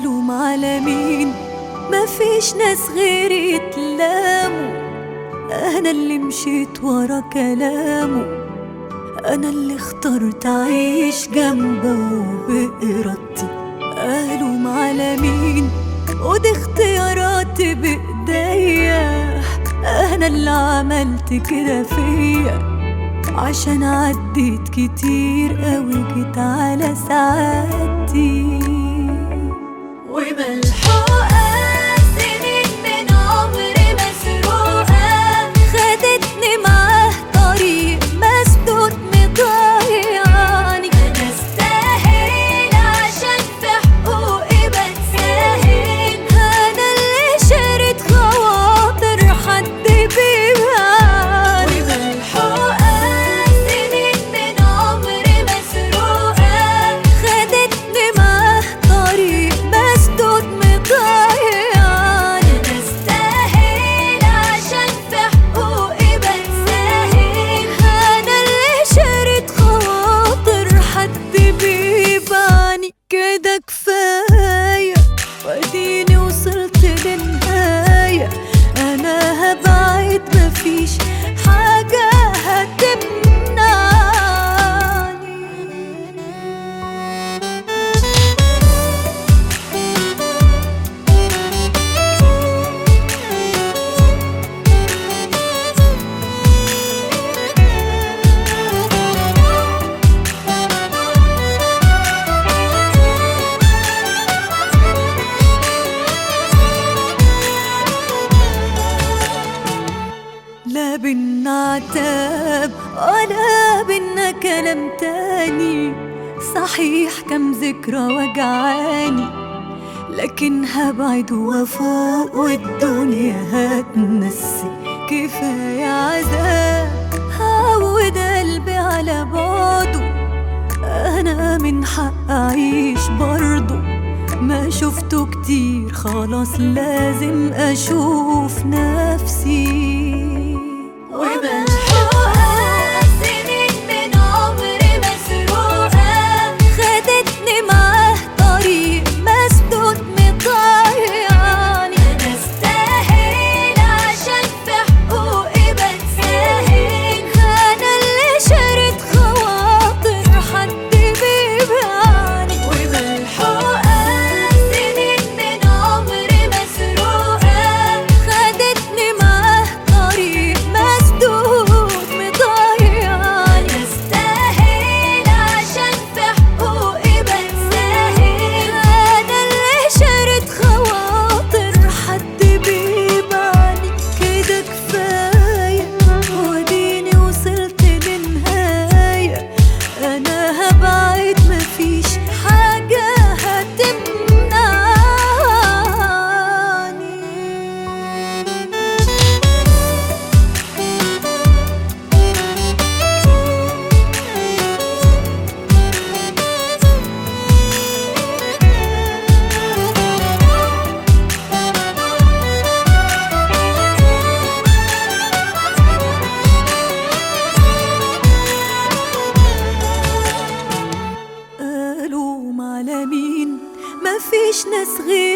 ألوم على مين مفيش ناس غيري يتلاموا أنا اللي مشيت ورا كلامه أنا اللي اخترت أعيش جنبه بإرادتي ألوم على مين ودي اختياراتي بإيديا أنا اللي عملت كده فيا عشان عديت كتير قوي جيت على سعادتي وملحوقة سنين من عمري مسروقة خدتني معاه طريق مسدود مضيعني أنا استاهل عشان في حقوقي بتساهل أنا اللي شريت خواطر حد بيبيعني وملحوقة سنين من عمري مسروقة خدتني معاه طريق مسدود مضيعني أنا استاهل عشان في حقوقي بتساهل أنا اللي شريت خواطر حد بيبعني كده كفاية واديني وصلت للنهاية أنا هبعد مفيش حاجة هتمنعني لا بينا عتاب ولا بينا كلام تاني صحيح كم ذكرى وجعاني لكن هبعد وافوق والدنيا هتنسي كفاية عذاب هعود قلبي على بعضه أنا من حق أعيش برضه ما شفته كتير خلاص لازم أشوف نفسي وملحوقة سنين من عمري مسروقة خدتني معاه طريق مسدود مضيعني أنا استاهل عشان في حقوقي بتساهل أنا اللي شريت خواطر حد بيبيعني وملحوقة سنين من عمري مسروقة خدتني معاه طريق مسدود مضيعني أنا استاهل عشان في حقوقي بتساهل أنا اللي شريت خواطر حد بيبعني كده كفاية وديني وصلت للنهاية أنا هبعد مفيش حاجة هتمنعني ألوم على مين مفيش ناس غير